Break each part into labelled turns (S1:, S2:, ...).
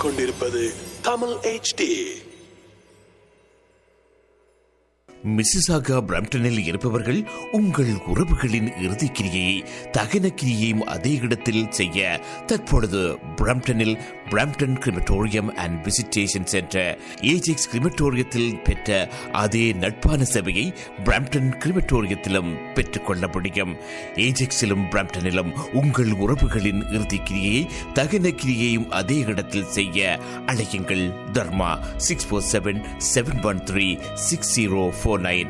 S1: கேட்டுக்கொண்டிருப்பது Tamil HD
S2: Mississauga பிரம்டனில் இருப்பவர்கள் உங்கள் உறவுகளின் இறுதிக் கிரியை தகன கிரியையும் அதே இடத்தில் செய்ய தற்பொழுது பிரம்டனில் Brampton crematorium and visitation centre Ajax கிரிமட்டோரியத்தில் பெற்ற அதே நட்பான சேவையை பிரம்டன் கிரிமட்டோரியத்திலும் பெற்றுக்கொள்ள முடியும் ஏஜெக்ஸிலும் பிரம்டனிலும் உங்கள் உறவுகளின் இறுதிக் கிரியை தகன கிரியையும் அதே இடத்தில் செய்ய அழையுங்கள் Dharma six four seven seven one three six zero four nine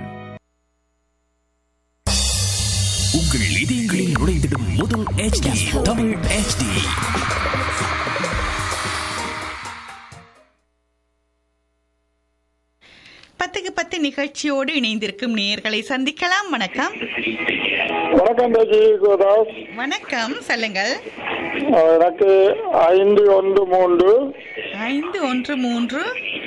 S3: உங்கள் இதயங்களில் நுழைந்திடும் முதல் HD தமிழ் HD
S4: பத்துக்கு பத்து நிகழ்ச்சியோடு இணைந்திருக்கும் நேயர்களை சந்திக்கலாம் வணக்கம்
S5: வணக்கம் ராஜி கோதாஸ்
S4: வணக்கம் சொல்லுங்கள்
S5: எனக்கு ஐந்து ஒன்று மூன்று
S4: ஐந்து ஒன்று மூன்று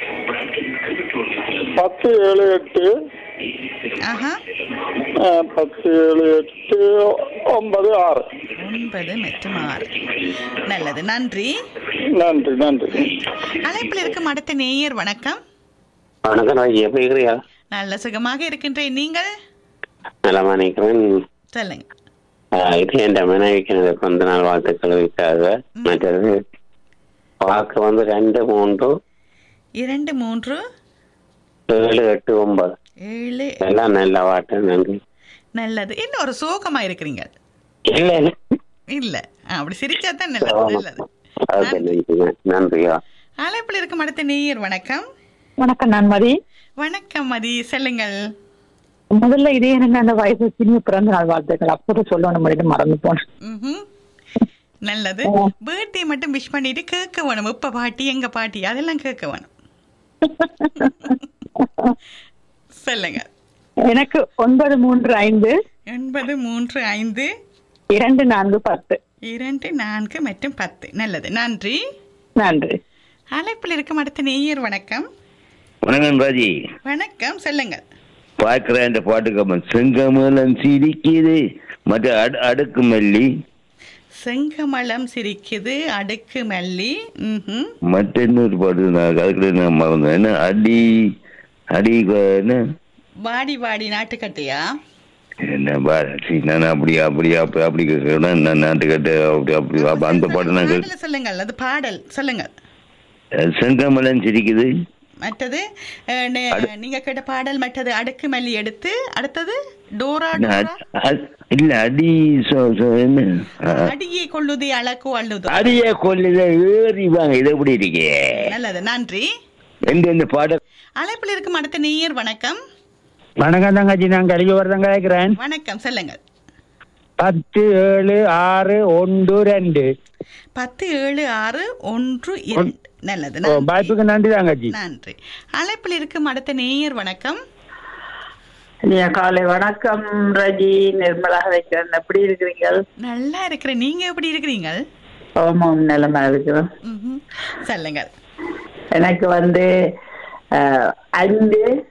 S5: பத்து ஏழு எட்டு
S4: ஆஹா
S5: அஹ், பத்து ஏழு எட்டு ஒன்பது ஆறு
S4: ஒன்பது மற்றும் ஆறு நல்லது நன்றி
S5: நன்றி நன்றி
S4: அழைப்பில் இருக்கும் அடுத்த நேயர் வணக்கம்
S6: வணக்கம் ராஜி எப்படி இருக்கிறியா
S4: நல்ல சுகமாக இருக்கின்றேன் நீங்கள்
S6: நலமா நினைக்கிறேன்
S4: சொல்லுங்க
S6: ஆஹ் இது என் மனைவிக்கு எனக்கு பிறந்த நாள் வாழ்த்துக்களுக்காக மற்றது வாக்கு வந்து ரெண்டு மூன்று
S4: இரண்டு மூன்று
S6: ஏழு எட்டு ஒன்பது
S4: ஏழு
S6: எல்லாம் நல்ல வாட்டு நன்றி
S4: நல்லது என்ன ஒரு சோகமா இருக்கிறீங்க
S6: இல்ல இல்ல
S4: இல்ல ஆ, அப்படி சிரிச்சா தான் நல்லது நல்லது
S6: ஓகே நன்றி நன்றியா
S4: அழைப்பில் இருக்கும் அடுத்த நேயர் வணக்கம்
S7: வணக்கம் நான் மதி
S4: வணக்கம் மதி சொல்லுங்கள்
S7: முதல்ல இதே எனக்கு அந்த வயசு சின்ன பிறந்த நாள் வாழ்த்துக்கள் அப்போதான் சொல்லணும் முடியும் மறந்து போனேன்
S4: ம்ஹும். நல்லது பர்த்டே மட்டும் விஷ் பண்ணிட்டு கேட்க வேணும் இப்ப பாட்டி எங்க பாட்டி அதெல்லாம் கேட்க வேணும் சொல்லுங்க
S7: எனக்கு ஒன்பது மூன்று ஐந்து
S4: எண்பது மூன்று ஐந்து
S7: இரண்டு நான்கு பத்து
S4: இரண்டு நான்கு மற்றும் பத்து நல்லது நன்றி
S7: நன்றி
S4: அழைப்பில் இருக்கும் அடுத்த நேயர் வணக்கம்
S8: வணக்கம் ராஜி
S4: வணக்கம் சொல்லுங்க
S8: பார்க்கிற இந்த பாட்டுக்கு செங்கமலம் சிரிக்குது மற்ற அடு அடுக்கு மல்லி
S4: செங்கமலம் சிரிக்குது அடுக்கு மல்லி ம்ஹும்.
S8: மற்ற இன்னொரு பாட்டு நான் அதுக்குள்ள நான் மறந்தேன் என்ன அடி அடி கொ- என்ன
S4: வாடி வாடி நாட்டுக்கட்டையா
S8: என்ன பாரு சீ, நான் அப்படி அப்படி அப்படி அப்படி கேட்கிறேன் நான் நாட்டுக்கட்டு அப்படி அப்படி அப்ப அந்த பாட்டு நான் கேட்க
S4: பாடல சொல்லுங்கள் அது பாடல் சொல்லுங்கள்
S8: செங்கமலம் சிரிக்குது
S4: மற்றது அஹ், நே- நீங்க கேட்ட பாடல் மற்றது அடுக்கு மல்லி எடுத்து அடுத்தது டோரா
S8: என்ன,
S4: டோரா
S8: அ- அ- இல்ல அடி சொ- சொ- என்ன அ-
S4: அடியே கொள்ளுது அழகு அள்ளுது
S8: அடியே கொல்லுத ஏறி வாங்க இது எப்படி இருக்கே
S4: நல்லது நன்றி
S8: எந்த இந்த பாடல்
S4: அழைப்பில் இருக்கும் அடுத்த நேயர் வணக்கம்
S7: வணக்கம் தங்கச்சி நான் கழிவு வரதான் கேட்கிறேன்
S4: வணக்கம் சொல்லுங்கள்
S7: பத்து ஏழு ஆறு ஒன்று ரெண்டு
S4: பத்து ஏழு ஆறு ஒன்று இரண்டு நல்லது நன்றி.
S7: வாய்ப்புக்கு நன்றி தங்கச்சி
S4: நன்றி அழைப்பில் இருக்கும் அடுத்த நேயர் வணக்கம்
S9: காலை வணக்கம் ரஜி நிர்மலா வைக்கிறேன் எப்படி இருக்கிறீங்க
S4: நல்லா இருக்கிறேன் நீங்க எப்படி இருக்கிறீங்க
S9: ஓமம் நிலமா இருக்கிறோம்
S4: ம்ஹும். சொல்லுங்கள்
S9: எனக்கு வந்து அஹ், அஞ்சு